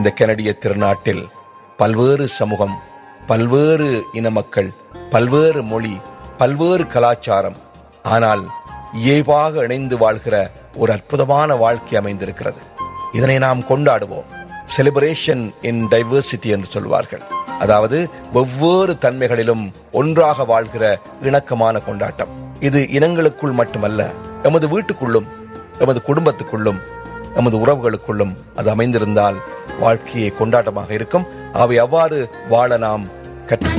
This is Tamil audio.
இந்த கனடிய திருநாட்டில் பல்வேறு சமூகம் பல்வேறு இன மக்கள் பல்வேறு மொழி பல்வேறு கலாச்சாரம் ஆனால் இயல்பாக இணைந்து வாழ்கிற ஒரு அற்புதமான வாழ்க்கை அமைந்திருக்கிறது இதனை நாம் கொண்டாடுவோம் செலிப்ரேஷன் இன் டைவர்சிட்டி என்று சொல்வார்கள் அதாவது வெவ்வேறு தன்மைகளிலும் ஒன்றாக வாழ்கிற இணக்கமான கொண்டாட்டம் இது இனங்களுக்குள் மட்டுமல்ல எமது வீட்டுக்குள்ளும் எமது குடும்பத்துக்குள்ளும் எமது உறவுகளுக்குள்ளும் அது அமைந்திருந்தால் வாழ்க்கையை கொண்டாட்டமாக இருக்கும் அவை அவ்வாறு வாழ நாம் கற்று